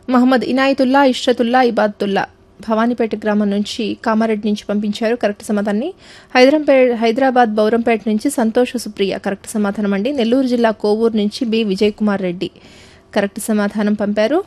మహమ్మద్ ఇనాయతుల్లా ఇష్రతుల్లా ఇబాదుల్లా భవానీపేట గ్రామం నుంచి కామారెడ్డి నుంచి పంపించారు కరెక్ట్ సమాధానాన్ని హైదరాబాద్ హైదరాబాద్ బౌరంపేట నుంచి సంతోష సుప్రియ కరెక్ట్ సమాధానం అండి నెల్లూరు జిల్లా కోవూరు నుంచి బి విజయ్ కుమార్ రెడ్డి కరెక్ట్ సమాధానం పంపారు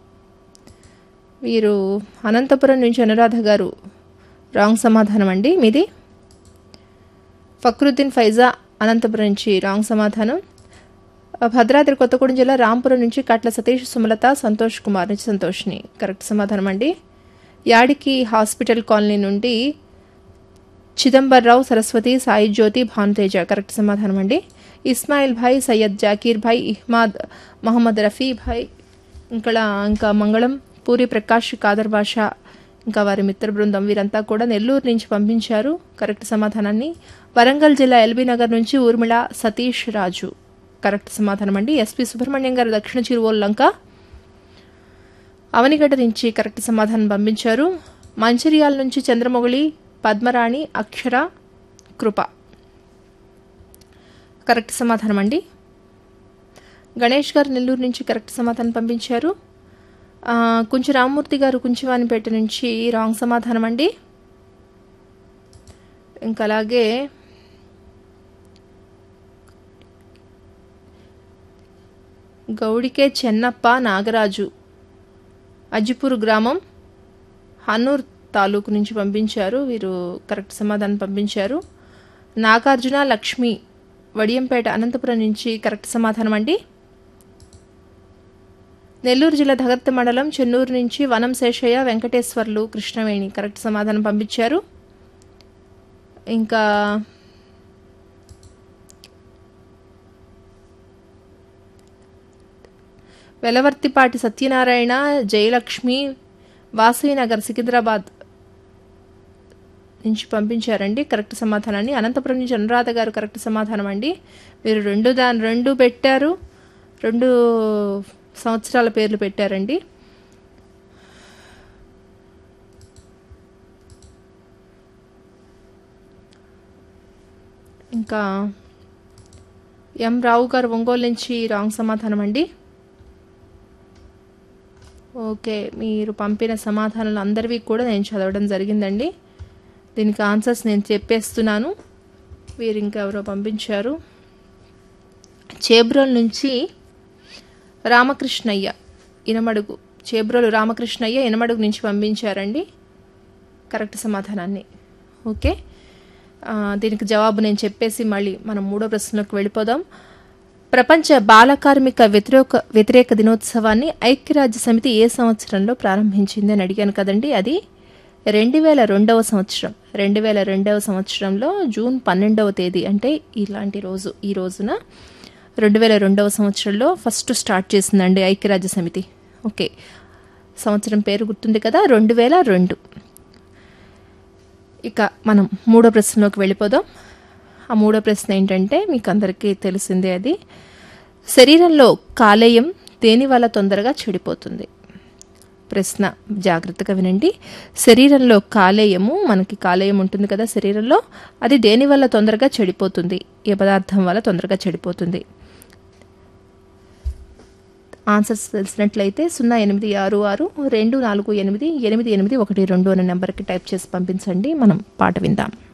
వీరు అనంతపురం నుంచి అనురాధ గారు రాంగ్ సమాధానం అండి మీది ఫక్రుద్దీన్ ఫైజా అనంతపురం నుంచి రాంగ్ సమాధానం భద్రాద్రి కొత్తగూడెం జిల్లా రాంపురం నుంచి కట్ల సతీష్ సుమలత సంతోష్ కుమార్ నుంచి సంతోష్ని కరెక్ట్ సమాధానం అండి యాడికి హాస్పిటల్ కాలనీ నుండి చిదంబర్రావు సరస్వతి సాయి జ్యోతి భానుతేజ కరెక్ట్ సమాధానం అండి ఇస్మాయిల్ భాయ్ సయ్యద్ జాకీర్ భాయ్ ఇహ్మాద్ మహమ్మద్ రఫీ భాయ్ ఇంకా ఇంకా మంగళం పూరి ప్రకాష్ కాదర్ బాషా ఇంకా వారి మిత్ర బృందం వీరంతా కూడా నెల్లూరు నుంచి పంపించారు కరెక్ట్ సమాధానాన్ని వరంగల్ జిల్లా ఎల్బీ నగర్ నుంచి ఊర్మిళ సతీష్ రాజు కరెక్ట్ సమాధానం అండి ఎస్పి సుబ్రహ్మణ్యం గారు దక్షిణ చిరువోల్ లంక అవనిగడ్డ నుంచి కరెక్ట్ సమాధానం పంపించారు మంచిర్యాల నుంచి చంద్రమొగళి పద్మరాణి అక్షర కృప కరెక్ట్ సమాధానం అండి గణేష్ గారు నెల్లూరు నుంచి కరెక్ట్ సమాధానం పంపించారు ఆ, కుంచి రామ్మూర్తి గారు కుంచివానిపేట నుంచి రాంగ్ సమాధానం అండి ఇంకా అలాగే గౌడికే చెన్నప్ప నాగరాజు అజిపూర్ గ్రామం హన్నూర్ తాలూకు నుంచి పంపించారు వీరు కరెక్ట్ సమాధానం పంపించారు నాగార్జున లక్ష్మి వడియంపేట అనంతపురం నుంచి కరెక్ట్ సమాధానం అండి నెల్లూరు జిల్లా ధగర్త మండలం చెన్నూరు నుంచి వనం శేషయ్య వెంకటేశ్వర్లు కృష్ణవేణి కరెక్ట్ సమాధానం పంపించారు ఇంకా వెలవర్తిపాటి సత్యనారాయణ జయలక్ష్మి వాసవినగర్ సికింద్రాబాద్ నుంచి పంపించారండి కరెక్ట్ సమాధానాన్ని అనంతపురం నుంచి అనురాధ గారు కరెక్ట్ సమాధానం అండి మీరు రెండు దాని రెండు పెట్టారు రెండు సంవత్సరాల పేర్లు పెట్టారండి ఇంకా ఎం రావు గారు ఒంగోలు నుంచి రాంగ్ సమాధానం అండి ఓకే మీరు పంపిన సమాధానాలు అందరివి కూడా నేను చదవడం జరిగిందండి దీనికి ఆన్సర్స్ నేను చెప్పేస్తున్నాను వీరు ఇంకెవరో పంపించారు చేబ్రోల్ నుంచి రామకృష్ణయ్య ఇనమడుగు చేబ్రోలు రామకృష్ణయ్య ఇనమడుగు నుంచి పంపించారండి కరెక్ట్ సమాధానాన్ని ఓకే ఆ, దీనికి జవాబు నేను చెప్పేసి మళ్ళీ మనం మూడో ప్రశ్నలోకి వెళ్ళిపోదాం ప్రపంచ బాల కార్మిక వ్యతిరేక వ్యతిరేక దినోత్సవాన్ని ఐక్యరాజ్య సమితి ఏ సంవత్సరంలో ప్రారంభించింది అని అడిగాను కదండి అది రెండు వేల రెండవ సంవత్సరం రెండు వేల రెండవ సంవత్సరంలో జూన్ పన్నెండవ తేదీ అంటే ఇలాంటి రోజు ఈ రోజున రెండు వేల రెండవ సంవత్సరంలో ఫస్ట్ స్టార్ట్ చేసిందండి ఐక్యరాజ్య సమితి ఓకే సంవత్సరం పేరు గుర్తుంది కదా రెండు వేల రెండు ఇక మనం మూడో ప్రశ్నలోకి వెళ్ళిపోదాం ఆ మూడో ప్రశ్న ఏంటంటే మీకు అందరికీ తెలిసిందే అది శరీరంలో కాలేయం దేని వల్ల తొందరగా చెడిపోతుంది ప్రశ్న జాగ్రత్తగా వినండి శరీరంలో కాలేయము మనకి కాలేయం ఉంటుంది కదా శరీరంలో అది దేని వల్ల తొందరగా చెడిపోతుంది ఏ పదార్థం వల్ల తొందరగా చెడిపోతుంది ఆన్సర్స్ తెలిసినట్లయితే సున్నా ఎనిమిది ఆరు ఆరు రెండు నాలుగు ఎనిమిది ఎనిమిది ఎనిమిది ఒకటి రెండు అనే నెంబర్కి టైప్ చేసి పంపించండి మనం పాట విందాం